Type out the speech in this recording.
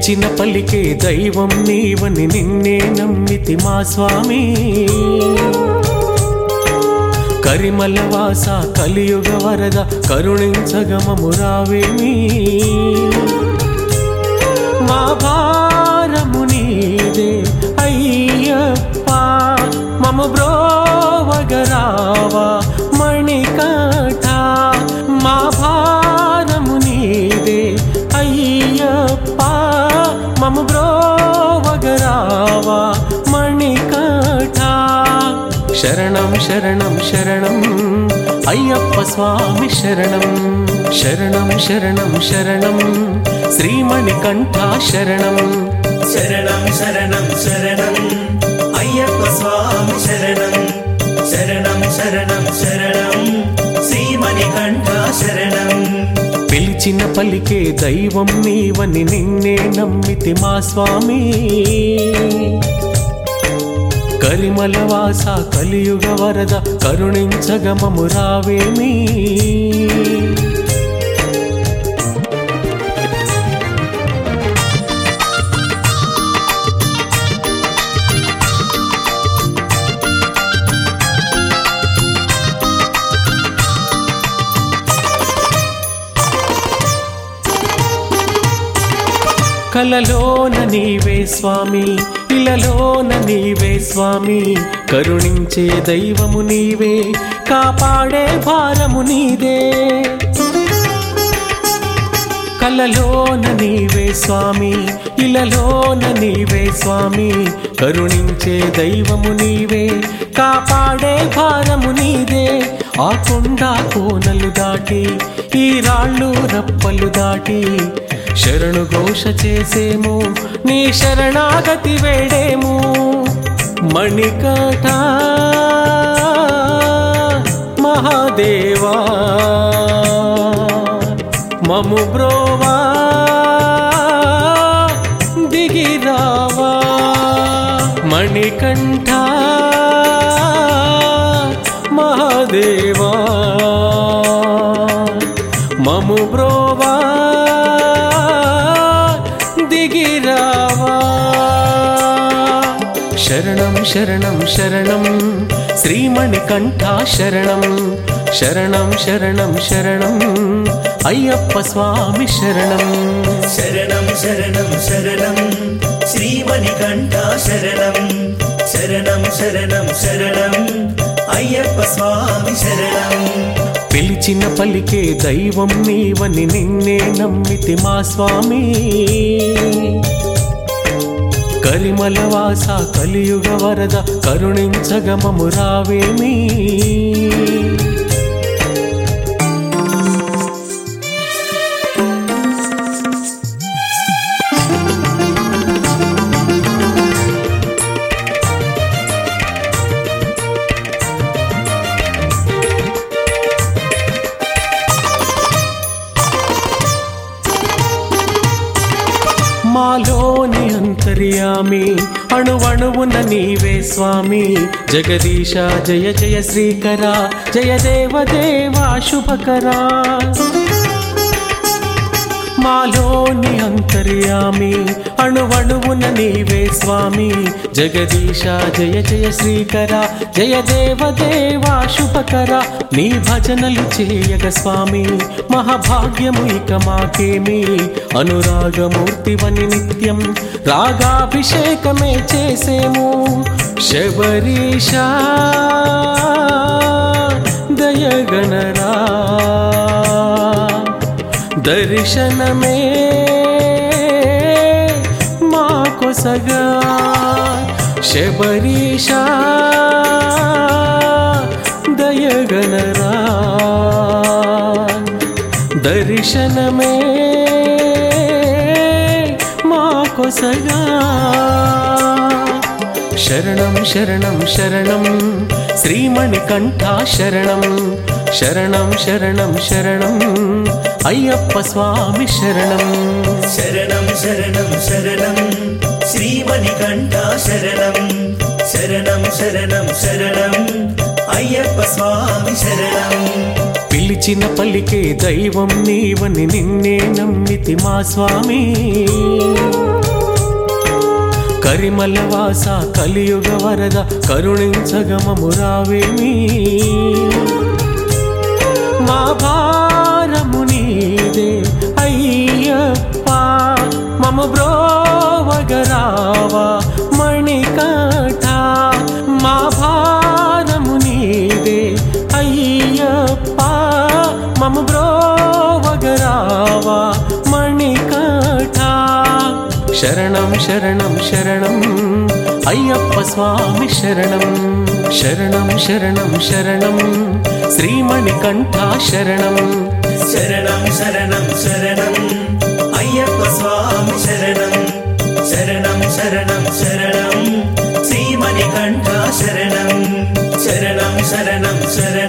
పిలిచిన పలికే దైవం నీవని నిన్నే నమ్మితి మా స్వామి కరిమల వాస కలియుగ వరద కరుణించగమము రావేమి మా భారము నీదే అయ్యప్ప మమ బ్రోవగరావా మణికట మా భారము నీదే అయ్యప్ప మమ బ్రోవగరావా మణికట శరణం శరణం శరణం అయ్యప్ప స్వామి శరణం శరణం శరణం శరణం శ్రీమణికంఠ శరణం శరణం శరణం శరణం అయ్యప్ప స్వామి శరణం శరణం శరణం శరణం శ్రీమణికంఠ శరణం పిలిచిన పలికే దైవం నీవని నిన్నే నమ్మితి మా స్వామి కరిమల వాస కలియుగ వరద కరుణించగమము రావేమి కలలోన నీవే స్వామి ఇలలోన నీవే స్వామి కరుణించే దైవము నీవే కాపాడే భారము నీదే కలలోన నీవే స్వామి ఇలలోన నీవే స్వామి కరుణించే దైవము నీవే కాపాడే భారము నీదే ఆ కొండ కోనలు దాటి ఈ రాళ్ళు రప్పలు దాటి శరణు ఘోష చేసేము నీ శరణాగతి వేడేము మణికట మహాదేవా మము బ్రోవా దిగిరావా మణికంఠ మహాదేవా మము బ్రోవా దిగిరావా శరణం శరణం శరణం శ్రీమణికంఠ శరణం శరణం శరణం శరణం అయ్యప్ప స్వామి శరణం శరణం శరణం శరణం శ్రీమణికంఠ శరణం శరణం శరణం శరణం అయ్యప్ప స్వామి శరణం పిలిచిన పలికే దైవం నీవని నిన్నే నమ్మితి మా స్వామి కరిమల వాస కలియుగ వరద కరుణించగమము రావేమి మాలోని అంతర్యామి అణువణువున నీవే స్వామి జగదీశ జయ జయ శ్రీకర జయ దేవ దేవా శుభకరా మాలోని అంతర్యామి అణువణువున నీవే స్వామి జగదీశ జయ జయ శ్రీకర జయ దేవ దేవా శుభకర నీ భజనలు చేయగ స్వామి మహాభాగ్యము ఇక మాకేమి అనురాగమూర్తివని నిత్యం రాగాభిషేకమే చేసేము శబరీష దయగణరా దర్శనమే మాకొసగా శబరీష దయగనరా దర్శనమే మాకొసగా శరణం శరణం శరణం శ్రీమణికంఠ శరణం శరణం శరణం శరణం అయ్యప్ప స్వామి శరణం శరణం శరణం శరణం శ్రీమణికంఠ శరణం శరణం శరణం శరణం అయ్యప్ప స్వామి శరణం పిలిచిన పలికే దైవం నీవని నిన్నే నమ్మితి మా స్వామి కరిమల వాస కలియుగ వరద కరుణించగమము రావేమి మా భారము నీదే అయ్యప్ప మమ బ్రోవగరావా మణికఠ మా భారము నీదే అయ్యప్ప మమ బ్రోవగరావా మణికఠ శరణం శరణం శరణం అయ్యప్ప స్వామి శరణం శరణం శరణం శరణం శ్రీమణికంఠ శరణం శరణం శరణం శరణం అయ్యప్ప స్వామి శరణం శరణం శరణం శరణం శ్రీమణికంఠ శరణం శరణం శరణం శరణం